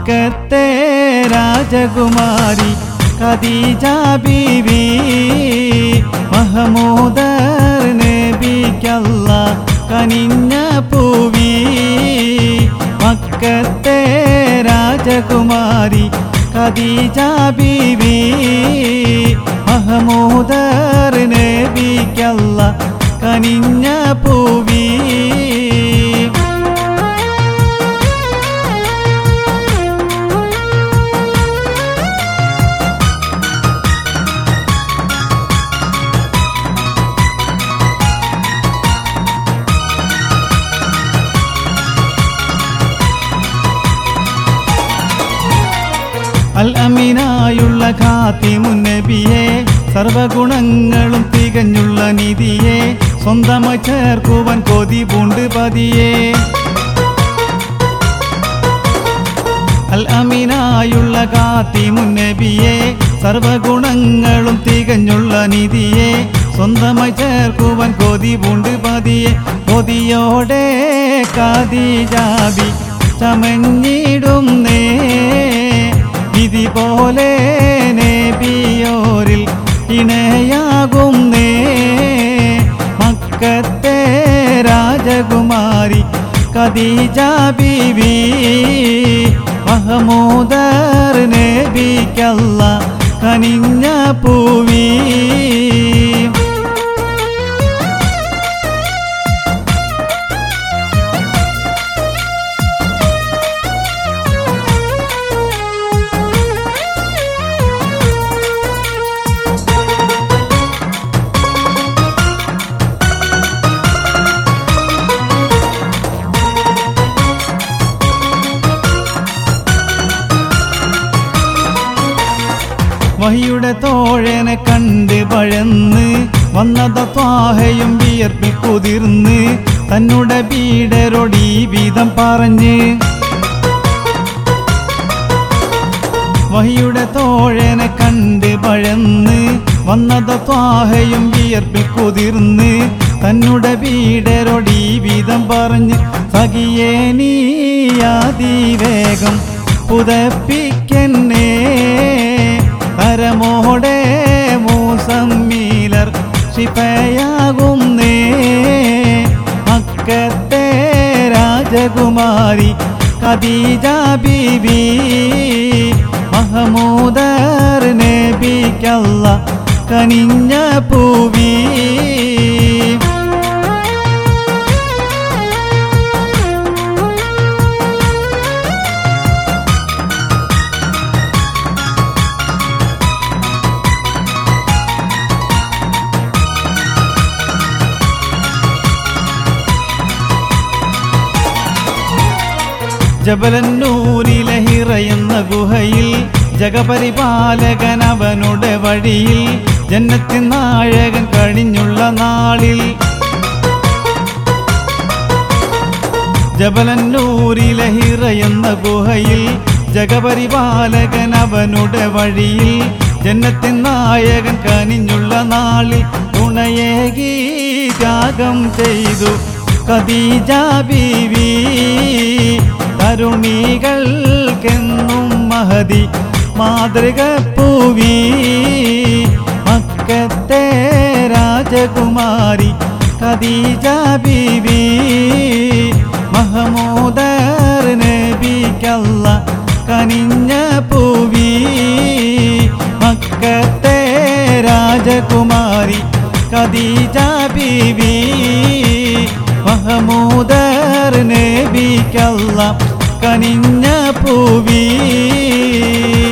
മക്കത്തെ രാജകുമാരി ഖദീജ ബീവി മഹമൂദർ നബിക്കല്ല കനിഞ്ഞ പൂവി മക്കത്തെ രാജകുമാരി ഖദീജ ബീവി മഹമൂദർ നബിക്കല്ല കനിഞ്ഞ പൂവി അൽ അമീനായുള്ള ഖാത്തിമുന്നബിയെ സർവഗുണങ്ങളും തികഞ്ഞുള്ള നിധിയെ സ്വന്തമായി ചേർക്കുവാൻ കൊതി പൂണ്ട് പതിയെ അൽ അമീനായുള്ള ഖാത്തിമുന്നബിയെ സർവഗുണങ്ങളും തികഞ്ഞുള്ള നിധിയെ സ്വന്തമായി ചേർക്കുവാൻ കൊതി പൂണ്ട് പതിയെ കൊതിയോടെ കാതിജാബി ചമഞ്ഞിടുന്നേ വിധി പോലെ നേബിയോരിൽ ഇണയാകുന്നേ മക്കത്തെ രാജകുമാരി ഖദീജ ബീവി മഹമൂദർ നബിക്കല്ല കനിഞ്ഞ പൂവി വഹിയുടെ തോഴനെ കണ്ട് പഴന്ന് വന്നത ത്വാഹയും വിയർപ്പിൽ കുതിർന്ന് തന്നുടെ പീഡരൊടി വീതം പറഞ്ഞ് വഹിയുടെ തോഴനെ കണ്ട് പഴന്ന് വന്നത ത്വാഹയും വിയർപ്പിൽ കുതിർന്ന് തന്നുടെ പീഡരൊടി വീതം പറഞ്ഞ് സഖിയേ നീയാതിവേഗം പുതപ്പിക്കെന്നേ തരമോടെ മൂസമ്മീലർ ശിപയാകുന്നേ മക്കത്തെ രാജകുമാരി ഖദീജ ബീവി മഹമൂദർ നബിക്കല്ല കനിഞ്ഞ പൂവി ജബലന്നൂരിലെ ഹിറ എന്ന ഗുഹയിൽ ജഗപരിപാലകൻ അവനുടെ വഴിയിൽ ജന്നത്തിൻ നായകൻ കഴിഞ്ഞുള്ള നാളിൽ ജബലന്നൂരിലെ ഹിറ എന്ന ഗുഹയിൽ ജഗപരിപാലകൻ അവനുടെ വഴിയിൽ ജന്നത്തിൻ നായകൻ കനിഞ്ഞുള്ള നാളിൽ തുണയേകി ത്യാഗം ചെയ്തു ഖദീജ ബീവി തരുണികൾക്കെന്നും മഹതി മാതൃക പൂവി മക്കത്തെ രാജകുമാരി ഖദീജ ബീവി മഹമൂദർ നബിക്കല്ല കനിഞ്ഞ പൂവി മക്കത്തെ രാജകുമാരി ഖദീജ ബീവി മഹമൂദർ നബിക്കല്ല കനിഞ്ഞ പൂവി